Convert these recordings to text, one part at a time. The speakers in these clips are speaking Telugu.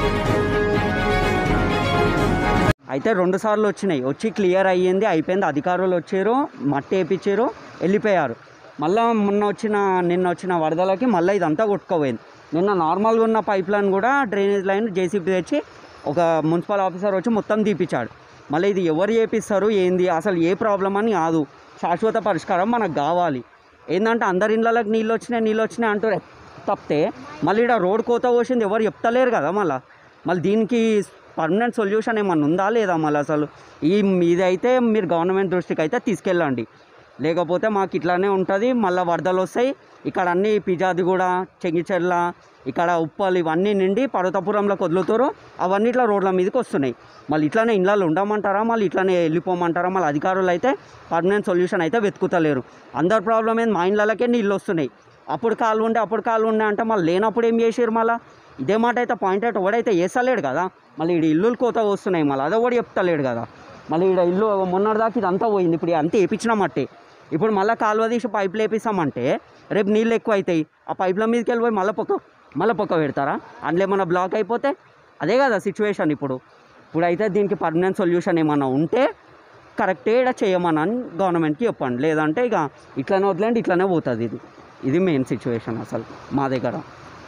అయితే రెండు సార్లు వచ్చినాయి వచ్చి క్లియర్ అయ్యింది అయిపోయింది అధికారులు వచ్చారు మట్టి వేయించారు వెళ్ళిపోయారు మళ్ళా మొన్న వచ్చిన నిన్న వచ్చిన వరదలకి మళ్ళీ ఇదంతా కొట్టుకోపోయింది నిన్న నార్మల్గా ఉన్న పైప్ లైన్ కూడా డ్రైనేజ్ లైన్ జేసీబీ తెచ్చి ఒక మున్సిపల్ ఆఫీసర్ వచ్చి మొత్తం తీపిచ్చాడు మళ్ళీ ఇది ఎవరు చేపిస్తారు ఏంది అసలు ఏ ప్రాబ్లం అని కాదు శాశ్వత పరిష్కారం మనకు కావాలి ఏంటంటే అందరి ఇళ్ళకి నీళ్ళు వచ్చినాయి నీళ్ళు వచ్చినాయి అంటారు తప్పితే మళ్ళీ ఇక్కడ రోడ్ కోత పోసింది ఎవరు చెప్తలేరు కదా మళ్ళీ మళ్ళీ దీనికి పర్మనెంట్ సొల్యూషన్ ఏమన్నా ఉందా లేదా మళ్ళీ అసలు ఈ ఇది అయితే మీరు గవర్నమెంట్ దృష్టికి అయితే తీసుకెళ్ళండి లేకపోతే మాకు ఇట్లానే ఉంటుంది మళ్ళీ వరదలు వస్తాయి ఇక్కడ అన్ని పిజాది కూడా చెంగిచెర్ల ఇక్కడ ఉప్పలు ఇవన్నీ నిండి పర్వతపురంలోకి వదులుతారు అవన్నీ ఇట్లా రోడ్ల మీదకి వస్తున్నాయి మళ్ళీ ఇట్లానే ఇళ్ళలో ఉండమంటారా మళ్ళీ ఇట్లానే వెళ్ళిపోమంటారా మళ్ళీ అధికారులు అయితే పర్మనెంట్ సొల్యూషన్ అయితే వెతుకుతలేరు అందరి ప్రాబ్లం ఏంది మా ఇళ్ళకే నీళ్ళు వస్తున్నాయి అప్పుడు కాలు ఉండే అప్పుడు కాలు ఉండే అంటే మళ్ళీ లేనప్పుడు ఏం చేసారు మళ్ళీ ఇదే మాట అయితే పాయింట్ అవుట్ ఎవడైతే వేస్తలేడు కదా మళ్ళీ ఇక్కడ ఇల్లులు కోత వస్తున్నాయి మళ్ళీ అదే కూడా చెప్తలేడు కదా మళ్ళీ ఇక్కడ ఇల్లు మొన్నటిదాకా ఇదంతా పోయింది ఇప్పుడు అంతా వేయించినామట్టే ఇప్పుడు మళ్ళీ కాలువ తీసి పైపులు వేపిస్తామంటే రేపు నీళ్ళు ఎక్కువ అవుతాయి ఆ పైపుల మీదకి వెళ్ళిపోయి మళ్ళీ పొక్క మళ్ళీ పొక్క పెడతారా అందులో ఏమన్నా బ్లాక్ అయిపోతే అదే కదా సిచ్యువేషన్ ఇప్పుడు ఇప్పుడు అయితే దీనికి పర్మనెంట్ సొల్యూషన్ ఏమన్నా ఉంటే కరెక్టే ఇక్కడ చేయమని గవర్నమెంట్కి చెప్పండి లేదంటే ఇక ఇట్లనే వదిలేండి ఇట్లనే పోతుంది ఇది ఇది మెయిన్ సిచ్యువేషన్ అసలు మా దగ్గర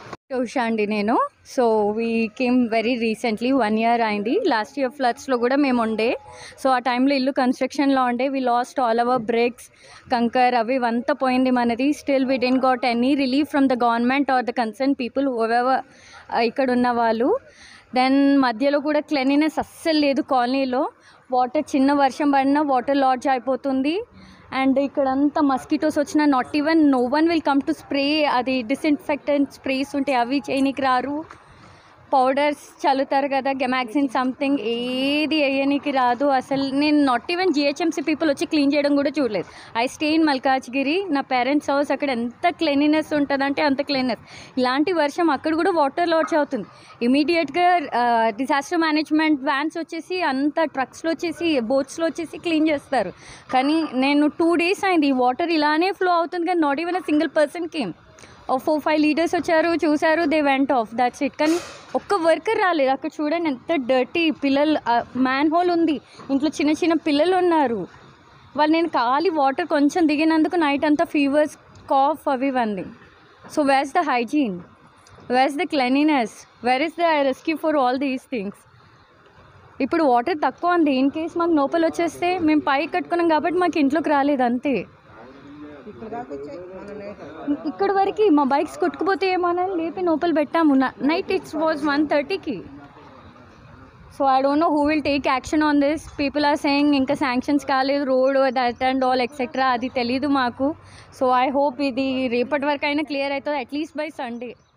ఉషా అండి నేను so we came very recently one year అయింది లాస్ట్ ఇయర్ ఫ్లడ్స్లో కూడా మేము ఉండే సో ఆ టైంలో ఇల్లు కన్స్ట్రక్షన్లో ఉండే we lost all our bricks కంకర్ అవి ఇవంతా పోయింది మనది still we didn't got any relief from the government or the concern people however ఇక్కడ ఉన్న వాళ్ళు దెన్ మధ్యలో కూడా క్లెనినెస్ అస్సలు లేదు కాలనీలో వాటర్ చిన్న వర్షం పడినా వాటర్ లాడ్జ్ అయిపోతుంది అండ్ ఇక్కడంతా మస్కిటోస్ వచ్చిన not even no one will come to spray అది డిస్ఇన్ఫెక్టెంట్ స్ప్రేస్ ఉంటాయి అవి చేయనీకి రారు పౌడర్స్ చల్లుతారు కదా గెమాక్సిన్ సంథింగ్ ఏది వేయనీకి రాదు అసలు నేను నాట్ ఈవెన్ జిహెచ్ఎంసీ పీపుల్ వచ్చి క్లీన్ చేయడం కూడా చూడలేదు ఐ స్టే ఇన్ మల్కాజ్గిరి నా పేరెంట్స్ హౌస్ అక్కడ ఎంత క్లీనినెస్ ఉంటుందంటే అంత క్లీన్నెస్ ఇలాంటి వర్షం అక్కడ కూడా వాటర్ లాడ్జ్ అవుతుంది ఇమీడియట్గా డిజాస్టర్ మేనేజ్మెంట్ వ్యాన్స్ వచ్చేసి అంత ట్రక్స్లో వచ్చేసి బోట్స్లో వచ్చేసి క్లీన్ చేస్తారు కానీ నేను టూ డేస్ అయింది ఈ వాటర్ ఇలానే ఫ్లో అవుతుంది కానీ not even a single person came four five leaders వచ్చారు చూసారు they went off that's it కానీ ఒక్క వర్కర్ రాలేదు అక్కడ చూడండి ఎంత డర్టీ పిల్లలు మ్యాన్ హోల్ ఉంది ఇంట్లో చిన్న చిన్న పిల్లలు ఉన్నారు వాళ్ళు నేను ఖాళీ వాటర్ కొంచెం దిగినందుకు నైట్ అంతా ఫీవర్స్ కాఫ్ అవి ఇవ్వండి so where's the hygiene where's the cleanliness where is the rescue for all these things ఇప్పుడు వాటర్ తక్కువ ఉంది ఇన్ కేస్ మాకు నోపలు వచ్చేస్తే మేము పై కట్టుకున్నాం కాబట్టి మాకు ఇంట్లోకి రాలేదు అంతే ఇక్కడ వరకు మా బైక్స్ కొట్టుకుపోతే ఏమోనని లేపి నోపలు పెట్టాము నైట్ ఇట్స్ వాజ్ వన్ థర్టీకి so I don't know who will take action on this people are saying ఇంకా శాంక్షన్స్ కాలేదు road that and all etcetera అది తెలీదు మాకు సో ఐ హోప్ ఇది రేపటి వరకు అయినా క్లియర్ అవుతుంది అట్లీస్ట్ బై సండే